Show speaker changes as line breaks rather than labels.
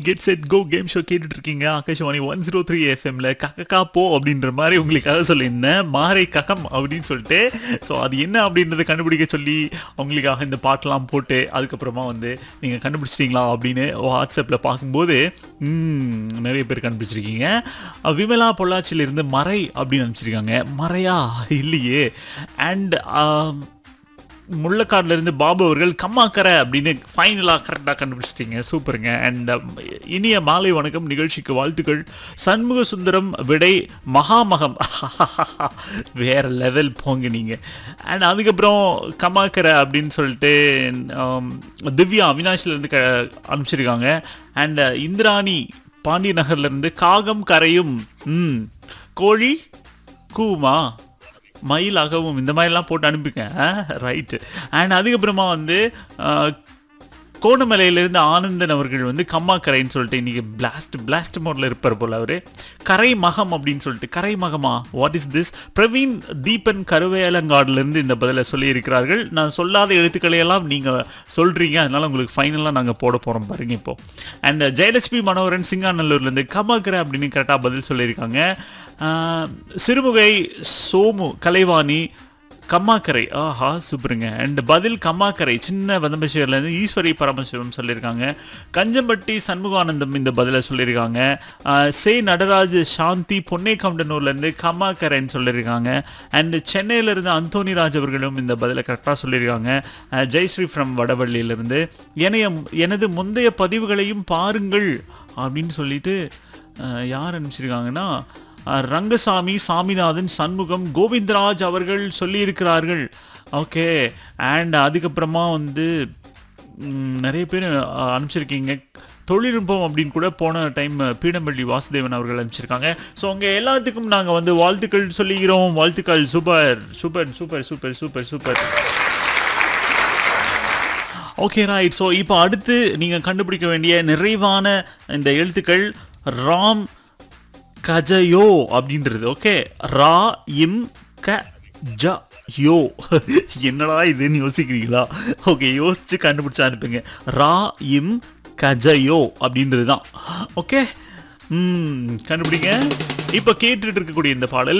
get set go game show கேட்டுட்டு இருக்கீங்க Akashvani one zero three எஃப்எம்ல கக்கா போ அப்படின்ற மாதிரி உங்களுக்காக சொல்லியிருந்தேன் மாறை ககம் அப்படின்னு சொல்லிட்டு ஸோ அது என்ன அப்படின்றத கண்டுபிடிக்க சொல்லி உங்களுக்காக இந்த பாட்டெல்லாம் போட்டு அதுக்கப்புறமா வந்து நீங்கள் கண்டுபிடிச்சிட்டீங்களா அப்படின்னு வாட்ஸ்அப்பில் பார்க்கும்போது ம், நிறைய பேர் கண்டுபிடிச்சிருக்கீங்க அஹ், விமலா பொள்ளாச்சியிலிருந்து மறை அப்படின்னு அனுப்பிச்சிருக்காங்க மறையா இல்லையே அண்ட் முள்ளக்காடுல இருந்து பாபு அவர்கள் கம்மாக்கரை அப்படின்னு ஃபைனலாக கரெக்டாக கண்டுபிடிச்சிட்டீங்க சூப்பருங்க அண்ட் இனிய மாலை வணக்கம் நிகழ்ச்சிக்கு வாழ்த்துக்கள் சண்முக சுந்தரம் விடை மகாமகம் வேற லெவல் போங்க நீங்க அண்ட் அதுக்கப்புறம் கம்மாக்கரை அப்படின்னு சொல்லிட்டு ஆம், திவ்யா அவினாஷ்ல இருந்து க அனுப்பிச்சிருக்காங்க அண்ட் இந்திராணி பாண்டிய நகர்ல இருந்து காகம் கரையும் ம் கோழி கூமா மயிலாகவும் இந்த மாதிரிலாம் போட்டு அனுப்பிங்க ரைட்டு அண்ட் அதுக்கப்புறமா வந்து அஹ், கோணமலையிலிருந்து ஆனந்தன் அவர்கள் வந்து கம்மாக்கரைன்னு சொல்லிட்டு இன்னைக்கு பிளாஸ்ட் பிளாஸ்ட் மோட்ல இருப்பார் போல அவரு கரை மகம் அப்படின்னு சொல்லிட்டு கரை மகமா what is this Praveen Deepan கருவேலங்காடுல இருந்து இந்த பதிலை சொல்லியிருக்கிறார்கள் நான் சொல்லாத எழுத்துக்களை எல்லாம் நீங்க சொல்றீங்க அதனால உங்களுக்கு ஃபைனலாக நாங்க போட போறோம் பாருங்க இப்போ அண்ட் ஜெயலட்சுமி மனோகரன் சிங்காநல்லூர்ல இருந்து கம்மாக்கரை அப்படின்னு கரெக்டாக பதில் சொல்லியிருக்காங்க ஆஹ், சிறுமுகை சோமு கலைவாணி கம்மாக்கரை ஆஹா சூப்பருங்க அண்ட் பதில் கம்மாக்கரை சின்ன வதம்பேஸ்வரிலேருந்து ஈஸ்வரி பரமசிவம் சொல்லியிருக்காங்க கஞ்சம்பட்டி சண்முகானந்தம் இந்த பதிலை சொல்லியிருக்காங்க ஆஹ், சே நடராஜ் சாந்தி பொன்னேகவுண்டனூர்லேருந்து கம்மாக்கரைன்னு சொல்லியிருக்காங்க அண்ட் சென்னையிலேருந்து அந்தோனி ராஜ் அவர்களும் இந்த பதிலை கரெக்டாக சொல்லியிருக்காங்க ஆஹ், ஜெயஸ்ரீ ஃப்ரம் வடவள்ளியிலிருந்து என்னைய எனது முந்தைய பதிவுகளையும் பாருங்கள் அப்படின்னு சொல்லிட்டு ஆஹ், யார் அனுப்பிச்சிருக்காங்கன்னா அஹ் ரங்கசாமி சாமிநாதன் சண்முகம் கோவிந்தராஜ் அவர்கள் சொல்லியிருக்கிறார்கள் ஓகே அண்ட் அதுக்கப்புறமா வந்து ம், நிறைய பேர் அஹ், அனுப்பிச்சிருக்கீங்க தொழில்நுட்பம் அப்படின்னு கூட போன டைம் பீடம்பள்ளி வாசுதேவன் அவர்கள் அனுப்பிச்சிருக்காங்க ஸோ உங்கள் எல்லாத்துக்கும் நாங்கள் வந்து வாழ்த்துக்கள் சொல்லிக்கிறோம் வாழ்த்துக்கள் super super super super super super okay right so இப்போ அடுத்து நீங்கள் கண்டுபிடிக்க வேண்டிய நிறைவான இந்த எழுத்துக்கள் ராம் கஜயோ அப்படின்றது ஓகே ரா இம் க ஜ யோ என்னடா இதுன்னு யோசிக்கிறீங்களா ஓகே யோசிச்சு கண்டுபிடிச்சு அனுப்புங்க ரா இம் கஜயோ அப்படின்றது தான் ஓகே ம் கண்டுபிடிங்க இப்போ கேட்டுட்டு இருக்கக்கூடிய இந்த பாடல்